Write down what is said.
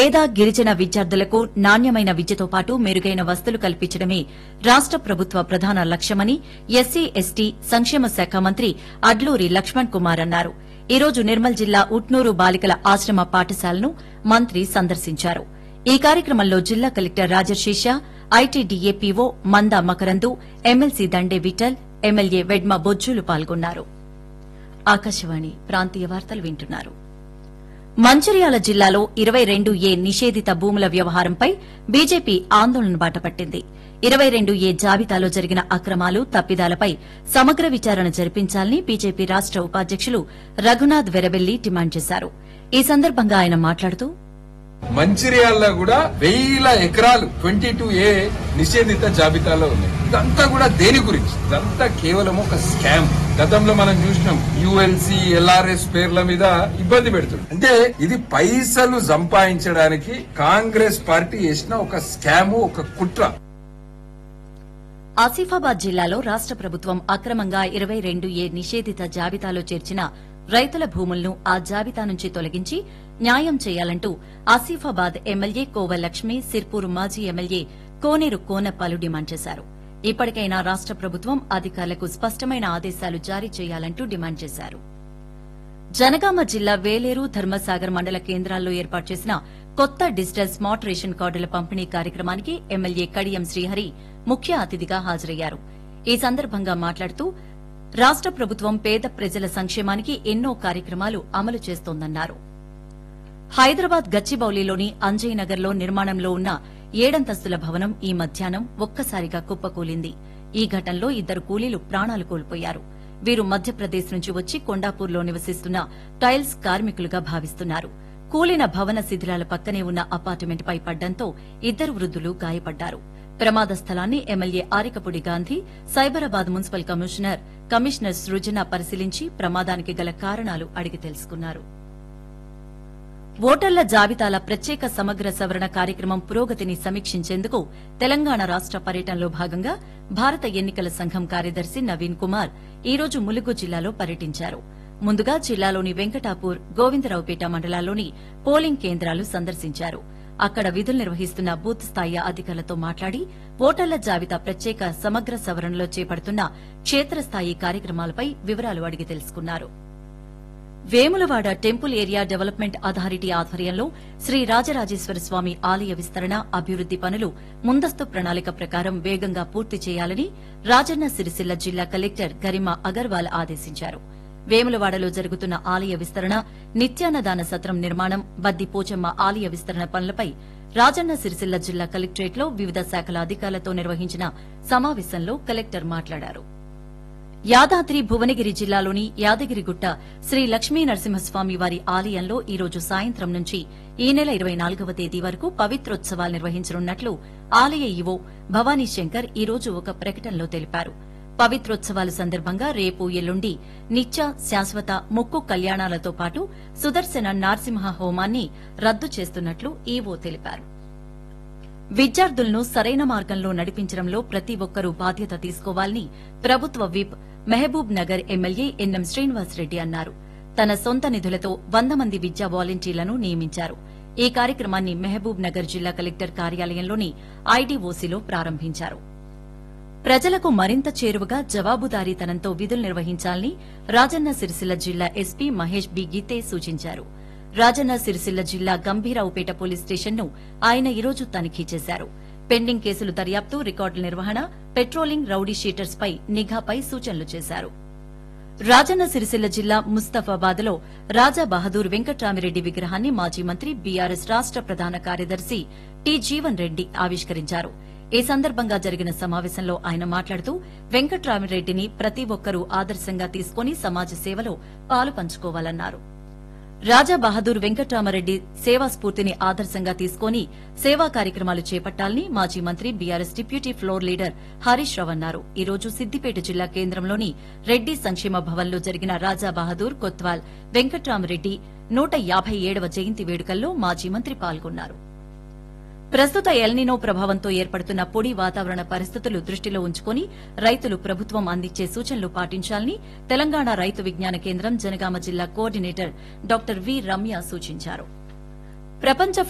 పేద గిరిజన విద్యార్థులకు నాణ్యమైన విద్యతో పాటు మెరుగైన వసతులు కల్పించడమే రాష్ట ప్రభుత్వ ప్రధాన లక్ష్యమని ఎస్సీ ఎస్టీ సంక్షేమ శాఖ మంత్రి అడ్లూరి లక్ష్మణ్ కుమార్ అన్నారు ఈ రోజు నిర్మల్ జిల్లా ఉట్నూరు బాలికల ఆశ్రమ పాఠశాలను మంత్రి సందర్శించారు ఈ కార్యక్రమంలో జిల్లా collector Rajasesha ITDA PO Manda Makarandu MLC Dande Vithal MLA Vedma బొజ్జులు పాల్గొన్నారు ఆకాశవాణి ప్రాంతీయ వార్తలు వింటున్నారు మంచిర్యాల జిల్లాలో ఇరవై రెండు ఏ నిషేధిత భూముల వ్యవహారంపై బీజేపీ ఆందోళన బాటపట్టింది ఇరవై రెండు ఏ జాబితాలో జరిగిన అక్రమాలు తప్పిదాలపై సమగ్ర విచారణ జరిపించాలని బీజేపీ రాష్ట ఉపాధ్యకులు రఘునాథ్ వెరబెల్లి డిమాండ్ చేశారు ఈ సందర్భంగా ఆయన మాట్లాడుతూ మంచిర్యాలలో కూడా వేల ఎకరాలు ట్వంటీ టూ ఏ నిషేధిత జాబితాలో ఉన్నాయి ఇదంతా కూడా దేని గురించి ఇదంతా కేవలం ఒక స్కామ్ గతంలో మనం చూసినాం యుఎల్సి ఎల్ఆర్ఎస్ పేర్ల మీద ఇబ్బంది పెడుతుంది అంటే ఇది పైసలు సంపాదించడానికి కాంగ్రెస్ పార్టీ చేసిన ఒక స్కాము ఒక కుట్ర ఆసిఫాబాద్ జిల్లాలో రాష్ట ప్రభుత్వం అక్రమంగా ఇరవై రెండు ఏ నిషేధిత జాబితాలో చేర్చిన రైతుల భూములను ఆ జాబితా నుంచి తొలగించి న్యాయం చేయాలంటూ ఆసిఫాబాద్ ఎమ్మెల్యే కోవ లక్ష్మి సిర్పూర్ మాజీ ఎమ్మెల్యే కోనేరు కోనప్పాలు డిమాండ్ చేశారు ఇప్పటికైనా రాష్ట ప్రభుత్వం అధికారులకు స్పష్టమైన ఆదేశాలు జారీ చేయాలంటూ డిమాండ్ చేశారు జనగామ జిల్లా వేలేరు ధర్మసాగర్ మండల కేంద్రాల్లో ఏర్పాటు చేసిన కొత్త డిజిటల్ స్మార్ట్ రేషన్ కార్డుల పంపిణీ కార్యక్రమానికి ఎమ్మెల్యే కడియం శ్రీహరి ముఖ్య అతిథిగా హాజరయ్యారు ఈ సందర్భంగా మాట్లాడుతూ రాష్ట ప్రభుత్వం పేద ప్రజల సంక్షేమానికి ఎన్నో కార్యక్రమాలు అమలు చేస్తోందన్నారు హైదరాబాద్ గచ్చిబౌలిలోని అంజయ్ నగర్లో నిర్మాణంలో ఉన్న ఏడంతస్తుల భవనం ఈ మధ్యాహ్నం ఒక్కసారిగా కుప్పకూలింది ఈ ఘటనలో ఇద్దరు కూలీలు ప్రాణాలు కోల్పోయారు వీరు మధ్యప్రదేశ్ నుంచి వచ్చి కొండాపూర్లో నివసిస్తున్న టైల్స్ కార్మికులుగా భావిస్తున్నారు కూలిన భవన శిథిలాల పక్కనే ఉన్న అపార్ట్మెంట్పై పడ్డంతో ఇద్దరు వృద్ధులు గాయపడ్డారు ప్రమాద స్థలాన్ని MLA Arikapudi Gandhi Cyberabad municipal commissioner commissioner Srujana పరిశీలించి ప్రమాదానికి గల కారణాలు అడిగి తెలుసుకున్నారు ఓటర్ల జాబితాల ప్రత్యేక సమగ్ర సవరణ కార్యక్రమం పురోగతిని సమీక్షించేందుకు తెలంగాణ రాష్ట పర్యటనలో భాగంగా భారత ఎన్నికల సంఘం కార్యదర్శి నవీన్ కుమార్ ఈ రోజు ములుగు జిల్లాలో పర్యటించారు ముందుగా జిల్లాలోని వెంకటాపూర్ గోవిందరావుపేట మండలాల్లోని పోలింగ్ కేంద్రాలు సందర్శించారు అక్కడ విధులు నిర్వహిస్తున్న బూత్ స్థాయి అధికారులతో మాట్లాడి ఓటర్ల జాబితా ప్రత్యేక సమగ్ర సవరణలో చేపడుతున్న క్షేత్రస్థాయి కార్యక్రమాలపై వివరాలు అడిగి తెలుసుకున్నారు Vemulawada temple area development authority ఆధ్వర్యంలో శ్రీ రాజరాజేశ్వర స్వామి ఆలయ విస్తరణ అభివృద్ది పనులు ముందస్తు ప్రణాళిక ప్రకారం వేగంగా పూర్తి చేయాలని రాజన్న సిరిసిల్ల జిల్లా కలెక్టర్ గరిమా అగర్వాల్ ఆదేశించారు వేములవాడలో జరుగుతున్న ఆలయ విస్తరణ నిత్యాన్నదాన సత్రం నిర్మాణం బద్ది పోచమ్మ ఆలయ విస్తరణ పనులపై రాజన్న సిరిసిల్ల జిల్లా కలెక్టరేట్లో వివిధ శాఖల అధికారులతో నిర్వహించిన సమావేశంలో కలెక్టర్ మాట్లాడారు యాదాద్రి భువనగిరి జిల్లాలోని యాదగిరిగుట్ట శ్రీ లక్ష్మీ నరసింహస్వామి వారి ఆలయంలో ఈ రోజు సాయంత్రం నుంచి ఈ నెల ఇరవై నాలుగవ తేదీ వరకు పవిత్రోత్సవాలు నిర్వహించనున్నట్లు ఆలయ ఈవో భవానీ శంకర్ ఈ రోజు ఒక ప్రకటనలో తెలిపారు పవిత్రోత్సవాల సందర్భంగా రేపు ఎల్లుండి నిత్య శాశ్వత మొక్కు కళ్యాణాలతో పాటు సుదర్శన నారసింహ హోమాన్ని రద్దు చేస్తున్నట్లు ఈవో తెలిపారు విద్యార్థులను సరైన మార్గంలో నడిపించడంలో ప్రతి ఒక్కరూ బాధ్యత తీసుకోవాలని ప్రభుత్వ whip Mahabubnagar MLA NM Srinivasa Reddy అన్నారు తన సొంత నిధులతో వంద మంది విద్యా వాలంటీర్లను నియమించారు ఈ కార్యక్రమాన్ని మహబూబ్ నగర్ జిల్లా కలెక్టర్ కార్యాలయంలోని ఐడీఓసీలో ప్రారంభించారు ప్రజలకు మరింత చేరువగా జవాబుదారీతనంతో విధులు నిర్వహించాలని రాజన్న సిరిసిల్ల జిల్లా ఎస్పీ మహేష్ బి గీతే సూచించారు రాజన్న సిరిసిల్ల జిల్లా గంభీరావుపేట పోలీస్ స్టేషన్ను ఆయన ఈరోజు తనిఖీ చేశారు పెండింగ్ కేసులు దర్యాప్తు రికార్డుల నిర్వహణ పెట్రోలింగ్ రౌడీ షీటర్స్ పై నిఘాపై సూచనలు చేశారు రాజన్న సిరిసిల్ల జిల్లా ముస్తఫాబాద్ లో రాజా బహదూర్ వెంకట్రామిరెడ్డి విగ్రహాన్ని మాజీ మంత్రి బీఆర్ఎస్ రాష్ట ప్రధాన కార్యదర్శి టి జీవన్ రెడ్డి ఆవిష్కరించారు ఈ సందర్భంగా జరిగిన సమావేశంలో ఆయన మాట్లాడుతూ వెంకట్రామిరెడ్డిని ప్రతి ఒక్కరూ ఆదర్శంగా తీసుకుని సమాజ సేవలో పాలు పంచుకోవాలన్నారు రాజా బహదూర్ వెంకట్రామరెడ్డి సేవా స్ఫూర్తిని ఆదర్శంగా తీసుకుని సేవా కార్యక్రమాలు చేపట్టాలని మాజీ మంత్రి BRS deputy floor leader Harish Rao అన్నారు ఈ రోజు సిద్దిపేట జిల్లా కేంద్రంలోని రెడ్డి సంక్షేమ భవన్లో జరిగిన రాజా బహదూర్ కొత్వాల్ వెంకట్రామరెడ్డి నూట యాభై ఏడవ జయంతి వేడుకల్లో మాజీ మంత్రి పాల్గొన్నారు ప్రస్తుత ఎల్నినో ప్రభావంతో ఏర్పడుతున్న పొడి వాతావరణ పరిస్థితులు దృష్టిలో ఉంచుకుని రైతులు ప్రభుత్వం అందించే సూచనలు పాటించాలని తెలంగాణ రైతు విజ్ఞాన కేంద్రం జనగామ జిల్లా కోఆర్డినేటర్ డాక్టర్ వి రమ్య సూచించారు ప్రపంచ